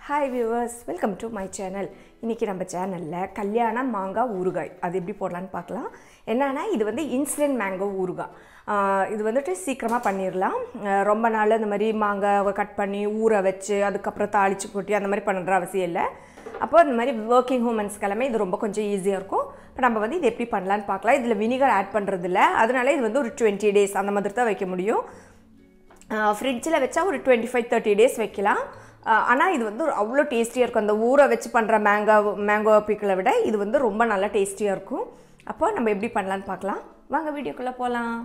hi viewers welcome to my channel இன்றைக்கி நம்ம சேனலில் கல்யாண மாங்காய் ஊறுகாய் அது எப்படி போடலான்னு பார்க்கலாம் என்னன்னா இது வந்து இன்ஸ்டன்ட் மேங்கோ ஊறுகாய் ஆஹ் இது வந்துட்டு சீக்கிரமாக பண்ணிடலாம் ஆஹ் ரொம்ப நாள் இந்த மாதிரி மாங்காவை கட் பண்ணி ஊற வச்சு அதுக்கப்புறம் தாளித்து கொட்டி அந்த மாதிரி பண்ணுற அவசியம் இல்லை அப்போ இந்த மாதிரி ஒர்க்கிங் உமன்ஸ்க்கு எல்லாமே இது ரொம்ப கொஞ்சம் ஈஸியாக இருக்கும் இப்போ நம்ம வந்து இது எப்படி பண்ணலான்னு பார்க்கலாம் இதில் வினிகர் ஆட் பண்ணுறது இல்லை அதனால இது வந்து ஒரு டுவெண்ட்டி டேஸ் அந்த மாதிரி தான் வைக்க முடியும் ஃப்ரிட்ஜில் வச்சா ஒரு டுவெண்ட்டி ஃபைவ் தேர்ட்டி டேஸ் வைக்கலாம் ஆனால் இது வந்து ஒரு அவ்வளோ டேஸ்டியாக இருக்கும் அந்த ஊற வச்சு பண்ணுற மேங்கோ மேங்கோ பிக்கிளை விட இது வந்து ரொம்ப நல்லா டேஸ்டியாக இருக்கும் அப்போ நம்ம எப்படி பண்ணலான்னு பார்க்கலாம் வாங்க வீடியோக்குள்ளே போகலாம்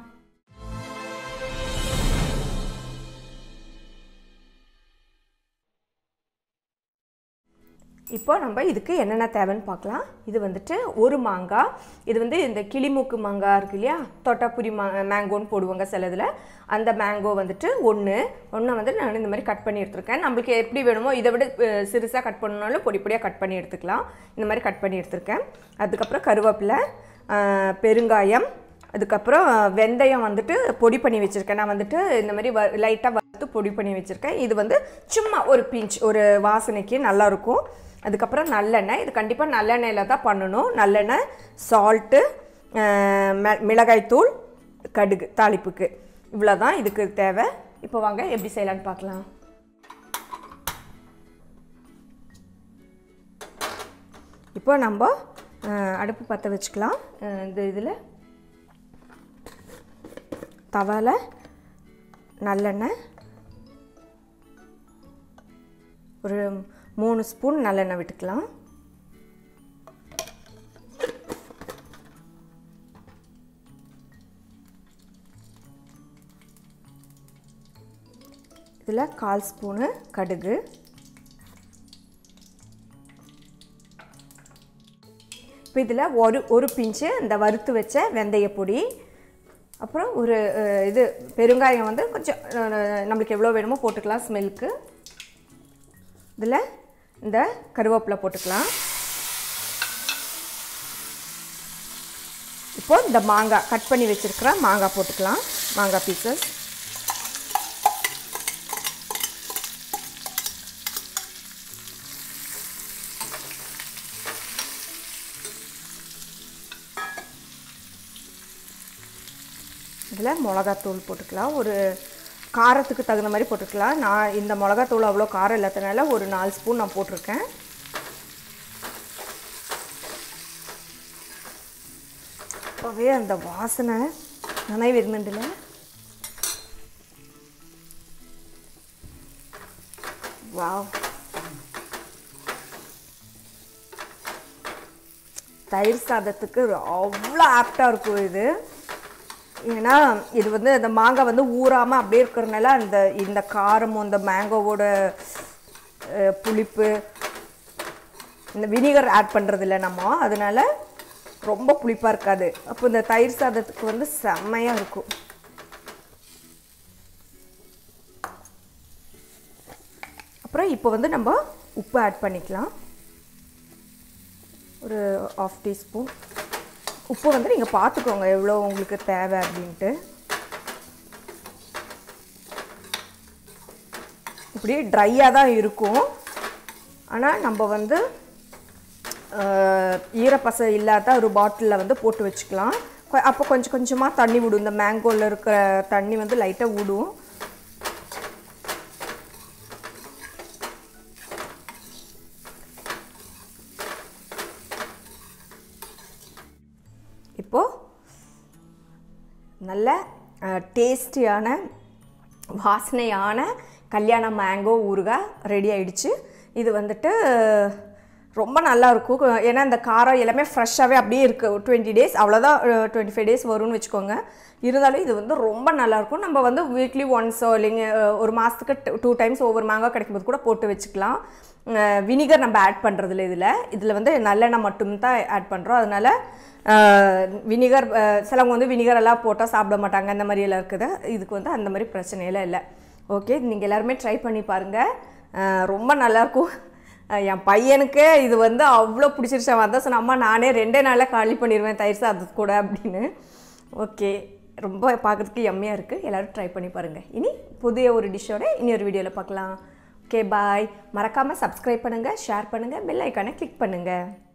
இப்போ நம்ம இதுக்கு என்னென்ன தேவைன்னு பார்க்கலாம் இது வந்துட்டு ஒரு மாங்காய் இது வந்து இந்த கிளிமூக்கு மாங்காய் இருக்கு இல்லையா தொட்டாப்புரி மா மேங்கோன்னு போடுவாங்க சிலதில் அந்த மேங்கோ வந்துட்டு ஒன்று ஒன்று வந்து நான் இந்த மாதிரி கட் பண்ணி எடுத்திருக்கேன் நம்மளுக்கு எப்படி வேணுமோ இதை விட சிறுசாக கட் பண்ணணும்னாலும் பொடி பொடியாக கட் பண்ணி எடுத்துக்கலாம் இந்த மாதிரி கட் பண்ணி எடுத்திருக்கேன் அதுக்கப்புறம் கருவேப்பிலை ஆஹ், பெருங்காயம் அதுக்கப்புறம் வெந்தயம் வந்துட்டு பொடி பண்ணி வச்சுருக்கேன் நான் வந்துட்டு இந்த மாதிரி வ லைட்டாக வறுத்து பொடி பண்ணி வச்சுருக்கேன் இது வந்து சும்மா ஒரு பிஞ்ச் ஒரு வாசனைக்கு நல்லாயிருக்கும் அதுக்கப்புறம் நல்லெண்ணெய் இது கண்டிப்பாக நல்லெண்ணெயில் தான் பண்ணணும் நல்லெண்ணெய் சால்ட்டு மிளகாய்த்தூள் கடுகு தாளிப்புக்கு இவ்வளோ தான் இதுக்கு தேவை இப்போ வாங்க எப்படி செய்யலான்னு பார்க்கலாம் இப்போ நம்ம அஹ், அடுப்பு பற்ற வச்சுக்கலாம் அஹ், இந்த இதில் தவால நல்லெண்ணெய் ஒரு மூணு ஸ்பூன் நல்லெண்ணெய் விட்டுக்கலாம் இதில் கால் ஸ்பூனு கடுகு இப்போ இதில் ஒரு ஒரு பிஞ்சு இந்த வறுத்து வச்ச வெந்தய பொடி அப்புறம் ஒரு அஹ், இது பெருங்காயம் வந்து கொஞ்சம் அஹ், நம்மளுக்கு எவ்வளோ வேணுமோ போட்டுக்கலாம் ஸ்மெல்க்கு இதில் இந்த கருவேப்பிலை போட்டுக்கலாம் இப்போ இந்த மாங்காய் கட் பண்ணி வச்சுருக்கிற மாங்காய் போட்டுக்கலாம் மாங்காய் பீசஸ் இதில் மிளகாத்தூள் போட்டுக்கலாம் ஒரு காரத்துக்கு தகுந்த மாதிரி போட்டுக்கலாம் நான் இந்த மிளகாத்தூள் அவ்வளோ காரம் இல்லாதனால ஒரு நாலு ஸ்பூன் நான் போட்டிருக்கேன் அப்போவே அந்த வாசனை நனாய் വരുന്നുണ്ടല്ലേ வாவ் தயிர் சாதத்துக்கு அவ்வளோ ஆப்டாக இருக்கும் இது ஏன்னா இது வந்து இந்த மாங்காய் வந்து ஊறாமல் அப்படியே இருக்கிறனால அந்த இந்த காரமும் இந்த மேங்கோவோட அஹ், புளிப்பு இந்த வினிகர் ஆட் பண்ணுறது இல்லை நம்ம அதனால ரொம்ப புளிப்பாக இருக்காது அப்போ இந்த தயிர் சாதத்துக்கு வந்து செம்மையாக இருக்கும் அப்புறம் இப்போ வந்து நம்ம உப்பு ஆட் பண்ணிக்கலாம் ஒரு ஆஃப் டீஸ்பூன் உப்பு வந்து நீங்கள் பார்த்துக்கோங்க எவ்வளோ உங்களுக்கு தேவை அப்படின்ட்டு இப்படி ட்ரையாக தான் இருக்கும் ஆனால் நம்ம வந்து அஹ், ஈரப்பசை இல்லாத ஒரு பாட்டிலில் வந்து போட்டு வச்சுக்கலாம் கொ- அப்போ கொஞ்சம் கொஞ்சமாக தண்ணி விடும் இந்த மேங்கோவில் இருக்கிற தண்ணி வந்து லைட்டாக விடும் இப்போது நல்ல டேஸ்டியான வாசனையான கல்யாண மேங்கோ ஊறுகாய் ரெடி ஆயிடுச்சு இது வந்துட்டு அஹ், ரொம்ப நல்லா இருக்கும் கு- ஏன்னா இந்த காரம் எல்லாமே ஃப்ரெஷ்ஷாகவே அப்படியே இருக்குது டுவெண்ட்டி டேஸ் அவ்வளோதான் டுவெண்ட்டி ஃபைவ் டேஸ் வரும்னு வச்சுக்கோங்க இருந்தாலும் இது வந்து ரொம்ப நல்லாயிருக்கும் நம்ம வந்து வீக்லி ஒன்ஸோ இல்லைங்க அஹ், ஒரு மாதத்துக்கு டூ டைம்ஸ் ஒவ்வொரு மாங்காய் கிடைக்கும்போது கூட போட்டு வச்சுக்கலாம் வினிகர் நம்ம ஆட் பண்ணுறதில்ல இதில் இதில் வந்து நல்லெண்ணெய் மட்டும்தான் ஆட் பண்ணுறோம் அதனால் வினிகர் சிலவங்க வந்து வினிகர் எல்லாம் போட்டால் சாப்பிட மாட்டாங்க அந்த மாதிரி எல்லாம் இருக்குது இதுக்கு வந்து அந்த மாதிரி பிரச்சனையெல்லாம் இல்லை ஓகே நீங்கள் எல்லாருமே ட்ரை பண்ணி பாருங்கள் ரொம்ப நல்லாயிருக்கும் அஹ் என் பையனுக்கு இது வந்து அவ்வளோ பிடிச்சிருச்சு அவன் தான் சொன்ன அம்மா நானே ரெண்டே நாளில் காலி பண்ணிடுவேன் தயிர் சாதத்து கூட அப்படின்னு ஓகே ரொம்ப பார்க்குறதுக்கு எம்மையாக இருக்குது எல்லோரும் ட்ரை பண்ணி பாருங்கள் இனி புதிய ஒரு டிஷ்ஷோட இனி ஒரு வீடியோவில் பார்க்கலாம் ஓகே பாய் மறக்காமல் சப்ஸ்கிரைப் பண்ணுங்கள் ஷேர் பண்ணுங்கள் பெல் ஐக்கானை கிளிக் பண்ணுங்கள்